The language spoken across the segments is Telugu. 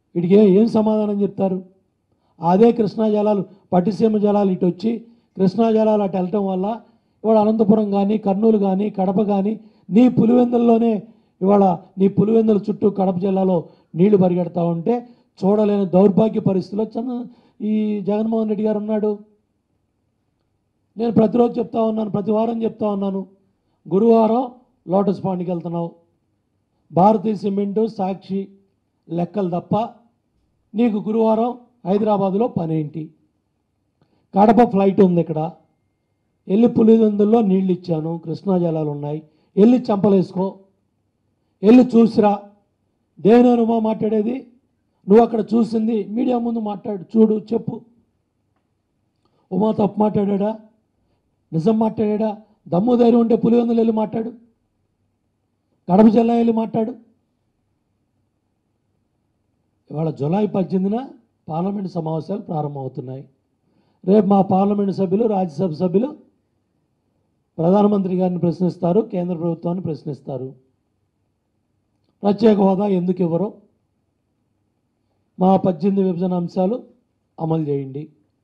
వీటికి ఏ- ఏం సమాధానం చెప్తారు అదే కృష్ణా జలాలు పట్టిసీమ జలాలు ఇటు వచ్చి కృష్ణా జలాలు అటు వెళ్ళటం వల్ల ఇవాళ అనంతపురం కానీ కర్నూలు కానీ కడప కానీ నీ పులివెందుల్లోనే ఇవాళ నీ పులివెందుల చుట్టూ కడప జిల్లాలో నీళ్లు పరిగెడతా ఉంటే చూడలేని దౌర్భాగ్య పరిస్థితిలో చంద్ర ఈ జగన్మోహన్ రెడ్డి గారు ఉన్నాడు నేను ప్రతిరోజు చెప్తా ఉన్నాను ప్రతి వారం చెప్తా ఉన్నాను గురువారం లోటస్ పాండ్కి వెళ్తున్నావు భారతీయ సిమెంటు సాక్షి లెక్కలు తప్ప నీకు గురువారం హైదరాబాదులో పని ఏంటి కడప ఫ్లైట్ ఉంది ఇక్కడ వెళ్ళి పులివెందుల్లో నీళ్ళు ఇచ్చాను కృష్ణా జలాలు ఉన్నాయి వెళ్ళి చంపలేసుకో వెళ్ళి చూసిరా దేని ఉమా మాట్లాడేది నువ్వు అక్కడ చూసింది మీడియా ముందు మాట్లాడు చూడు చెప్పు ఉమా తప్పు మాట్లాడా నిజం మాట్లాడా దమ్ము ధైర్యం ఉంటే పులివెందులు వెళ్ళి మాట్లాడు కడప జిల్లా వెళ్ళి మాట్లాడు ఇవాళ జులై పద్దెనిమిదిన పార్లమెంట్ సమావేశాలు ప్రారంభమవుతున్నాయి రేపు మా పార్లమెంట్ సభ్యులు రాజ్యసభ సభ్యులు ప్రధానమంత్రి గారిని ప్రశ్నిస్తారు కేంద్ర ప్రభుత్వాన్ని ప్రశ్నిస్తారు ప్రత్యేక హోదా ఎందుకు ఇవ్వరు మా పద్దెనిమిది విభజన అంశాలు అమలు చేయండి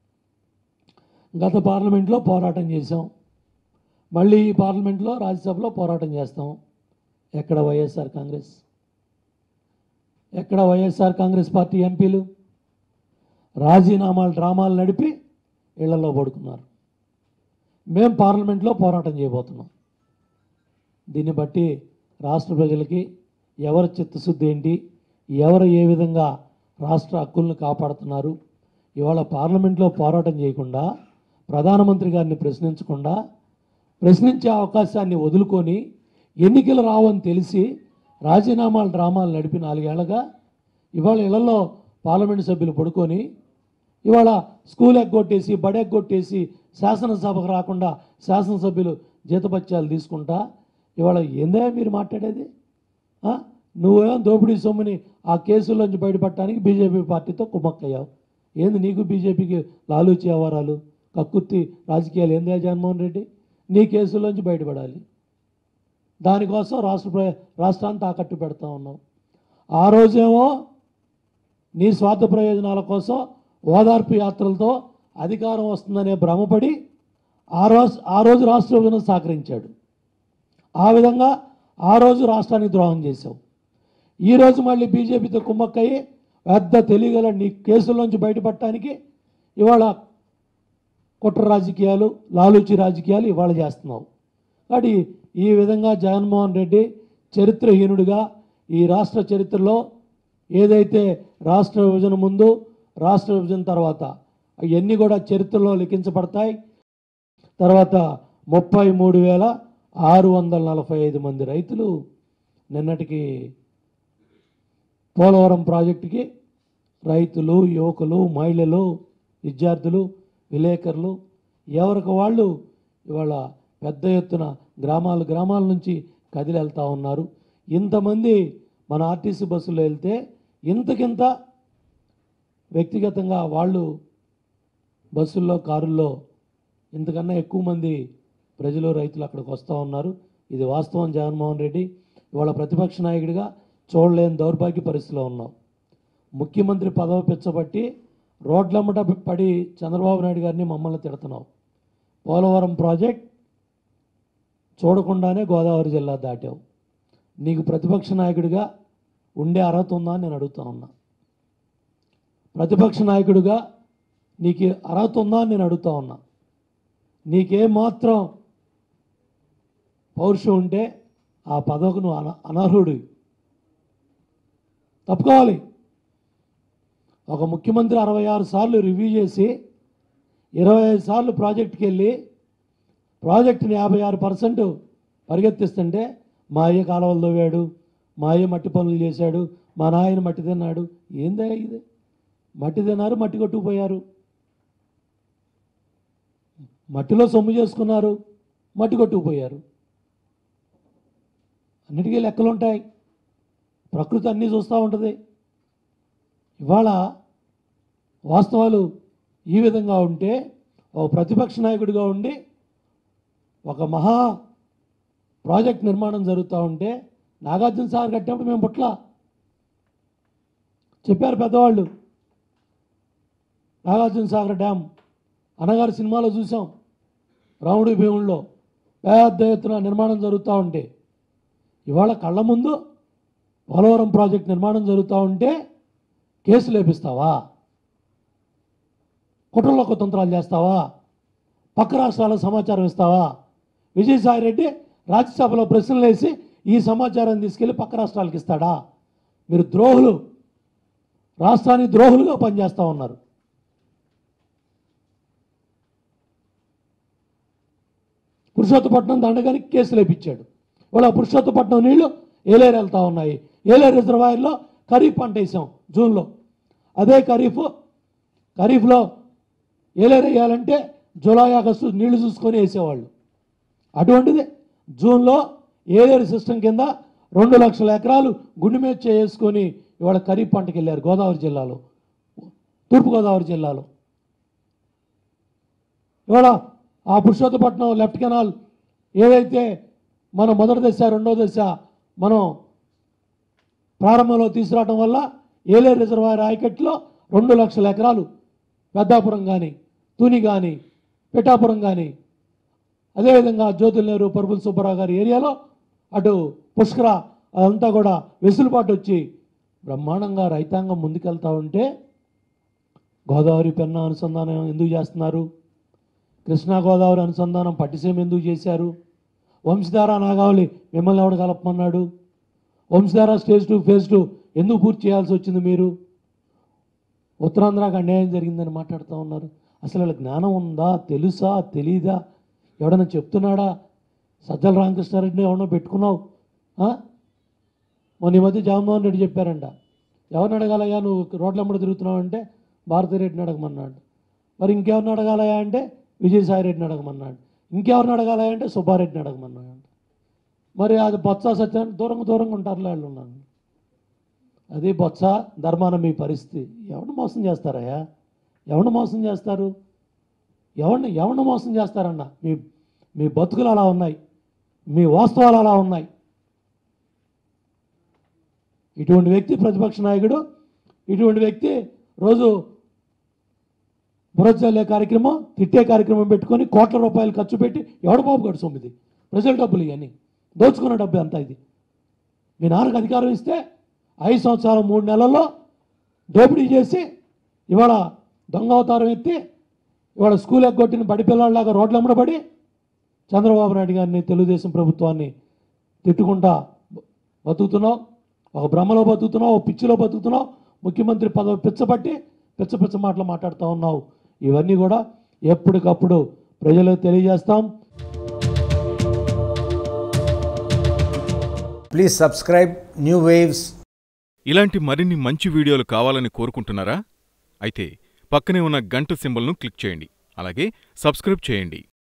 గత పార్లమెంట్లో పోరాటం చేశాం మళ్ళీ ఈ పార్లమెంట్లో రాజ్యసభలో పోరాటం చేస్తాం ఎక్కడ వైఎస్ఆర్ కాంగ్రెస్ ఎక్కడ వైఎస్ఆర్ కాంగ్రెస్ పార్టీ ఎంపీలు రాజీనామాలు డ్రామాలు నడిపి ఇళ్లలో పడుకున్నారు మేం పార్లమెంట్లో పోరాటం చేయబోతున్నాం దీన్ని బట్టి రాష్ట్ర ప్రజలకి ఎవరి చిత్తశుద్ధి ఏంటి ఎవరు ఏ విధంగా రాష్ట్ర హక్కులను కాపాడుతున్నారు ఇవాళ పార్లమెంట్లో పోరాటం చేయకుండా ప్రధానమంత్రి గారిని ప్రశ్నించకుండా ప్రశ్నించే అవకాశాన్ని వదులుకొని ఎన్నికలు రావని తెలిసి రాజీనామాల డ్రామాలు నడిపి నాలుగేళ్లగా ఇవాళ ఇళ్లలో పార్లమెంట్ సభ్యులు పడుకొని ఇవాళ స్కూల్ ఎగ్గొట్టేసి బడి ఎగ్గొట్టేసి శాసనసభకు రాకుండా శాసనసభ్యులు జీతపత్యాలు తీసుకుంటా ఇవాళ ఏందే మీరు మాట్లాడేది ఆ? నువ్వేం దోపిడీ సొమ్ముని ఆ కేసుల్లోంచి బయటపడటానికి బీజేపీ పార్టీతో కుమ్మక్కయ్యావు ఏంది నీకు బీజేపీకి లాలూచి వ్యవహారాలు కక్కుర్తి రాజకీయాలు ఏందే జగన్మోహన్ రెడ్డి నీ కేసుల్లోంచి బయటపడాలి దానికోసం రాష్ట్ర ప్ర రాష్ట్రాన్ని తాకట్టు పెడతా ఉన్నావు ఆ రోజేమో నీ స్వార్థ ప్రయోజనాల కోసం ఓదార్పు యాత్రలతో అధికారం వస్తుందనే భ్రమపడి ఆ రోజు ఆ రోజు రాష్ట్ర విభజన సహకరించాడు ఆ విధంగా ఆ రోజు రాష్ట్రానికి ద్రోహం చేశావు ఈరోజు మళ్ళీ బీజేపీతో కుమ్మక్కయ్యి పెద్ద తెలియగల నీ కేసుల్లోంచి బయటపడటానికి ఇవాళ కుట్ర రాజకీయాలు లాలూచి రాజకీయాలు ఇవాళ చేస్తున్నావు కాబట్టి ఈ విధంగా జగన్మోహన్ రెడ్డి చరిత్రహీనుడిగా ఈ రాష్ట్ర చరిత్రలో ఏదైతే రాష్ట్ర విభజన ముందు రాష్ట్ర విభజన తర్వాత అవన్నీ కూడా చరిత్రలో లిఖించబడతాయి తర్వాత ముప్పై మూడు వేల ఆరు వందల నలభై ఐదు మంది రైతులు నిన్నటికి పోలవరం ప్రాజెక్టుకి రైతులు యువకులు మహిళలు విద్యార్థులు విలేకరులు ఎవరికి వాళ్ళు ఇవాళ పెద్ద ఎత్తున గ్రామాలు గ్రామాల నుంచి కదిలి వెళ్తూ ఉన్నారు ఇంతమంది మన ఆర్టీసీ బస్సులో వెళ్తే ఇంతకింత వ్యక్తిగతంగా వాళ్ళు బస్సుల్లో కారుల్లో ఇంతకన్నా ఎక్కువ మంది ప్రజలు రైతులు అక్కడికి వస్తూ ఉన్నారు ఇది వాస్తవం జగన్మోహన్ రెడ్డి ఇవాళ ప్రతిపక్ష నాయకుడిగా చూడలేని దౌర్భాగ్య పరిస్థితిలో ఉన్నాం ముఖ్యమంత్రి పదవి పిచ్చబట్టి రోడ్లమ్మట పడి చంద్రబాబు నాయుడు గారిని మమ్మల్ని తిడుతున్నావు పోలవరం ప్రాజెక్ట్ చూడకుండానే గోదావరి జిల్లా దాటావు నీకు ప్రతిపక్ష నాయకుడిగా ఉండే అర్హత ఉందా అని నేను అడుగుతా ఉన్నా ప్రతిపక్ష నాయకుడిగా నీకు అర్హత ఉందా అని నేను అడుగుతా ఉన్నా నీకేం మాత్రం పౌరుషం ఉంటే ఆ పదవికి నువ్వు అన అనర్హుడు తప్పుకోవాలి ఒక ముఖ్యమంత్రి అరవై ఆరు సార్లు రివ్యూ చేసి ఇరవై ఐదు సార్లు ప్రాజెక్టుకి వెళ్ళి ప్రాజెక్టుని యాభై ఆరు పర్సెంట్ పరిగెత్తిస్తుంటే మా అయ్య కాలువలు తవ్వాడు మా అయ్య మట్టి పనులు చేశాడు మా నాయన మట్టి తిన్నాడు ఏందే ఇది మట్టి తిన్నారు మట్టి కొట్టుకుపోయారు మట్టిలో సొమ్ము చేసుకున్నారు మట్టి కొట్టుకుపోయారు అన్నిటికీ లెక్కలు ఉంటాయి ప్రకృతి అన్నీ చూస్తూ ఉంటుంది ఇవాళ వాస్తవాలు ఈ విధంగా ఉంటే ఒక ప్రతిపక్ష నాయకుడిగా ఉండి ఒక మహా ప్రాజెక్ట్ నిర్మాణం జరుగుతూ ఉంటే నాగార్జున సాగర్ కట్టినప్పుడు మేము పుట్ల చెప్పారు పెద్దవాళ్ళు నాగార్జున సాగర్ డ్యామ్ అనగారి సినిమాలో చూసాం రాముడి భీముల్లో పెద్ద ఎత్తున నిర్మాణం జరుగుతూ ఉంటే ఇవాళ కళ్ళ ముందు పోలవరం ప్రాజెక్ట్ నిర్మాణం జరుగుతూ ఉంటే కేసులు లేపిస్తావా కుట్రలో కుతంత్రాలు చేస్తావా పక్క రాష్ట్రాలకు సమాచారం ఇస్తావా విజయసాయి రెడ్డి రాజ్యసభలో ప్రశ్నలు వేసి ఈ సమాచారం తీసుకెళ్ళి పక్క రాష్ట్రాలకు ఇస్తాడా మీరు ద్రోహులు రాష్ట్రానికి ద్రోహులుగా పనిచేస్తూ ఉన్నారు పురుషోత్తపట్నం దండగానికి కేసులు వేపించాడు వాళ్ళ పురుషోత్తపట్నం నీళ్లు ఏలేరు వెళ్తూ ఉన్నాయి ఏలేరు రిజర్వాయర్లో ఖరీఫ్ పంట వేసాం జూన్లో అదే ఖరీఫ్ ఖరీఫ్లో ఏలేరు వేయాలంటే జూలై ఆగస్టు నీళ్లు చూసుకొని వేసేవాళ్ళు అటువంటిది జూన్లో ఏలేరు సిస్టమ్ కింద రెండు లక్షల ఎకరాలు గుండె మీద చేసుకొని ఇవాళ ఖరీఫ్ పంటకి వెళ్ళారు గోదావరి జిల్లాలో తూర్పుగోదావరి జిల్లాలో ఇవాళ ఆ పురుషోత్తపట్నం లెఫ్ట్ కెనాల్ ఏదైతే మన మొదటి దశ రెండో దశ మనం ప్రారంభంలో తీసుకురావడం వల్ల ఏలేరు రిజర్వాయర్ ఆయకట్లో రెండు లక్షల ఎకరాలు పెద్దాపురం కానీ తుని కానీ పిఠాపురం కానీ అదేవిధంగా జ్యోతుల నెహ్రూ పరుపుల సుబ్బారావు గారి ఏరియాలో అటు పుష్కర అదంతా కూడా వెసులుబాటు వచ్చి బ్రహ్మాండంగా రైతాంగం ముందుకెళ్తా ఉంటే గోదావరి పెన్నా అనుసంధానం ఎందుకు చేస్తున్నారు కృష్ణా గోదావరి అనుసంధానం పట్టిసీమ ఎందుకు చేశారు వంశధార నాగావళి మిమ్మల్ని ఎవడు కలపమన్నాడు Vamsadhara stage two phase two ఎందుకు పూర్తి చేయాల్సి వచ్చింది మీరు ఉత్తరాంధ్రకు అన్యాయం జరిగిందని మాట్లాడుతూ ఉన్నారు అసలు వీళ్ళ జ్ఞానం ఉందా తెలుసా తెలీదా ఎవడన్నా చెప్తున్నాడా సజ్జల రామకృష్ణారెడ్డిని ఎవడన్నా పెట్టుకున్నావు ఆ? మొన్న ఈ మధ్య జగన్మోహన్ రెడ్డి చెప్పారంట ఎవరిని అడగాలయ్యా నువ్వు రోడ్ల వెంబడి తిరుగుతున్నావు అంటే భారతిరెడ్డిని అడగమన్నాడు మరి ఇంకెవరిని అడగాలయ్యా అంటే విజయసాయి రెడ్డిని అడగమన్నాడు ఇంకెవరిని అడగాలయ్యా అంటే సుబ్బారెడ్డిని అడగమన్నాడు మరి అది బొత్స సత్యాన్ని దూరంగా దూరంగా ఉంటారులే వాళ్ళు ఉన్నాను అది బొత్స ధర్మాన మీ పరిస్థితి ఎవరిని మోసం చేస్తారయ్యా ఎవరిని మోసం చేస్తారు ఎవరిని ఎవరిని మోసం చేస్తారన్న మీ మీ బతుకులు అలా ఉన్నాయి మీ వాస్తవాలు అలా ఉన్నాయి ఇటువంటి వ్యక్తి ప్రతిపక్ష నాయకుడు ఇటువంటి వ్యక్తి రోజు బురజల్లే కార్యక్రమం తిట్టే కార్యక్రమం పెట్టుకొని కోట్ల రూపాయలు ఖర్చు పెట్టి ఎవడ బాబు గడు సొమ్మిది ప్రజల డబ్బులు ఇవన్నీ దోచుకున్న డబ్బు అంతా ఇది మీ నాన్నకు అధికారం ఇస్తే ఐదు సంవత్సరాలు మూడు నెలల్లో దోపిడీ చేసి ఇవాళ దొంగ అవతారం ఎత్తి ఇవాళ స్కూల్ ఎగ్గొట్టిన బడి పిల్లలాగా రోడ్ల అమ్మడబడి చంద్రబాబు నాయుడు గారిని తెలుగుదేశం ప్రభుత్వాన్ని తిట్టుకుంటా బతుకుతున్నావు ఒక భ్రమలో బతుకుతున్నావు ఒక పిచ్చిలో బతుకుతున్నావు ముఖ్యమంత్రి పదవి పిచ్చబట్టి పిచ్చ పిచ్చ మాటలు మాట్లాడుతూ ఉన్నావు ఇవన్నీ కూడా ఎప్పటికప్పుడు ప్రజలకు తెలియజేస్తాం Please subscribe New Waves ఇలాంటి మరిన్ని మంచి వీడియోలు కావాలని కోరుకుంటున్నారా అయితే పక్కనే ఉన్న గంట సింబల్ను క్లిక్ చేయండి అలాగే సబ్స్క్రైబ్ చేయండి